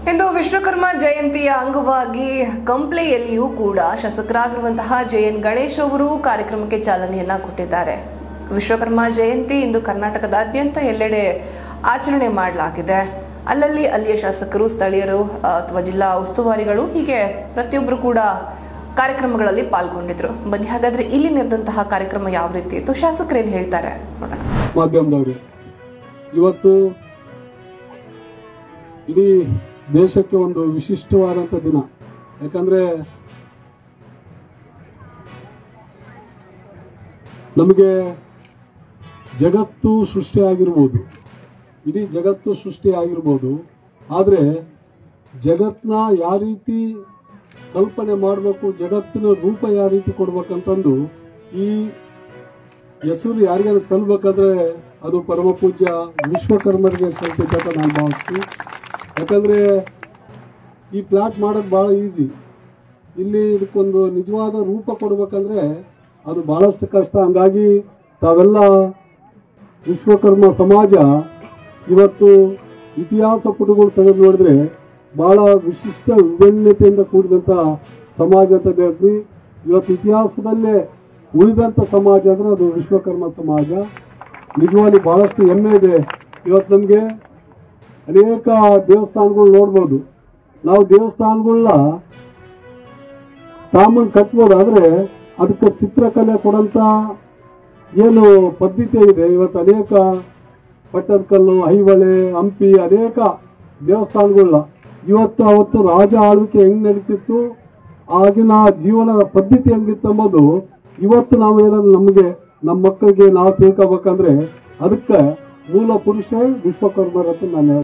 ಇಂದು ವಿಶ್ವಕರ್ಮ ಜಯಂತಿಯ ಅಂಗವಾಗಿ ಕಂಪ್ಲೆಯಲ್ಲಿಯೂ ಕೂಡ ಶಾಸಕರಾಗಿರುವಂತಹ ಜೆ ಎನ್ ಗಣೇಶ್ ಅವರು ಕಾರ್ಯಕ್ರಮಕ್ಕೆ ಚಾಲನೆಯನ್ನ ಕೊಟ್ಟಿದ್ದಾರೆ ವಿಶ್ವಕರ್ಮ ಜಯಂತಿ ಇಂದು ಕರ್ನಾಟಕದಾದ್ಯಂತ ಎಲ್ಲೆಡೆ ಆಚರಣೆ ಮಾಡಲಾಗಿದೆ ಅಲ್ಲಲ್ಲಿ ಅಲ್ಲಿಯ ಶಾಸಕರು ಸ್ಥಳೀಯರು ಆ, ಅಥವಾ ಜಿಲ್ಲಾ ಉಸ್ತುವಾರಿಗಳು ಹೀಗೆ ಪ್ರತಿಯೊಬ್ಬರು ಕೂಡ ಕಾರ್ಯಕ್ರಮಗಳಲ್ಲಿ ಪಾಲ್ಗೊಂಡಿದ್ರು ಬನ್ನಿ ಹಾಗಾದ್ರೆ ಇಲ್ಲಿ ನಡೆದಂತಹ ಕಾರ್ಯಕ್ರಮ ಯಾವ ರೀತಿ ಇತ್ತು ಶಾಸಕರೇನು ಹೇಳ್ತಾರೆ ನೋಡೋಣ ಮಾಧ್ಯಮದವರು ಇವತ್ತು ಇಡೀ ದೇಶಕ್ಕೆ ಒಂದು ವಿಶಿಷ್ಟವಾದಂಥ ದಿನ ಯಾಕಂದ್ರೆ ನಮಗೆ ಜಗತ್ತು ಸೃಷ್ಟಿಯಾಗಿರ್ಬೋದು ಇಡೀ ಜಗತ್ತು ಸೃಷ್ಟಿಯಾಗಿರ್ಬೋದು ಆದರೆ ಜಗತ್ತನ್ನ ಯಾವ ರೀತಿ ಕಲ್ಪನೆ ಮಾಡಬೇಕು ಜಗತ್ತಿನ ರೂಪ ಯಾವ ರೀತಿ ಕೊಡ್ಬೇಕಂತಂದು ಈ ಹೆಸರು ಯಾರಿಗಾರು ಸಲ್ಬೇಕಾದ್ರೆ ಅದು ಪರಮ ಪೂಜ್ಯ ವಿಶ್ವಕರ್ಮರಿಗೆ ಸಲ್ತೈತೆ ಅಂತ ನಾನು ಭಾವಿಸ್ತೀನಿ ಯಾಕಂದ್ರೆ ಈ ಪ್ಲಾಟ್ ಮಾಡೋದು ಭಾಳ ಈಸಿ ಇಲ್ಲಿ ಇದಕ್ಕೊಂದು ನಿಜವಾದ ರೂಪ ಕೊಡ್ಬೇಕಂದ್ರೆ ಅದು ಬಹಳಷ್ಟು ಕಷ್ಟ ಹಂಗಾಗಿ ತಾವೆಲ್ಲ ವಿಶ್ವಕರ್ಮ ಸಮಾಜ ಇವತ್ತು ಇತಿಹಾಸ ಪುಟಗಳು ತೆಗೆದು ನೋಡಿದ್ರೆ ಬಹಳ ವಿಶಿಷ್ಟ ವಿಭಿನ್ನತೆಯಿಂದ ಕೂಡಿದಂಥ ಸಮಾಜ ಅಂತ ಹೇಳ್ತೀವಿ ಇವತ್ತು ಇತಿಹಾಸದಲ್ಲೇ ಉಳಿದಂಥ ಸಮಾಜ ಅಂದ್ರೆ ಅದು ವಿಶ್ವಕರ್ಮ ಸಮಾಜ ನಿಜವಾಗಿ ಬಹಳಷ್ಟು ಹೆಮ್ಮೆ ಇದೆ ಇವತ್ತು ನಮಗೆ ಅನೇಕ ದೇವಸ್ಥಾನಗಳು ನೋಡ್ಬೋದು ನಾವು ದೇವಸ್ಥಾನಗಳನ್ನ ಸಾಮಾನು ಕಟ್ಬೋದು ಆದರೆ ಅದಕ್ಕೆ ಚಿತ್ರಕಲೆ ಕೊಡಂತ ಏನು ಪದ್ಧತಿ ಇದೆ ಇವತ್ತು ಅನೇಕ ಪಟ್ಟದಕಲ್ಲು ಐಹೊಳೆ ಹಂಪಿ ಅನೇಕ ದೇವಸ್ಥಾನಗಳನ್ನ ಇವತ್ತು ಅವತ್ತು ರಾಜ ಆಳ್ವಿಕೆ ಹೆಂಗ್ ನಡೀತಿತ್ತು ಆಗಿನ ಜೀವನದ ಪದ್ಧತಿ ಹೆಂಗಿತ್ತು ಎಂಬುದು ಇವತ್ತು ನಾವು ಏನಾದ್ರು ನಮಗೆ ನಮ್ಮ ಮಕ್ಕಳಿಗೆ ನಾವು ತಿಳ್ಕೊಬೇಕಂದ್ರೆ ಅದಕ್ಕೆ ಮೂಲ ಪುರುಷ ವಿಶ್ವಕರ್ಮರ ಅಂತ ನಾನು ಹೇಳ್ತೀನಿ.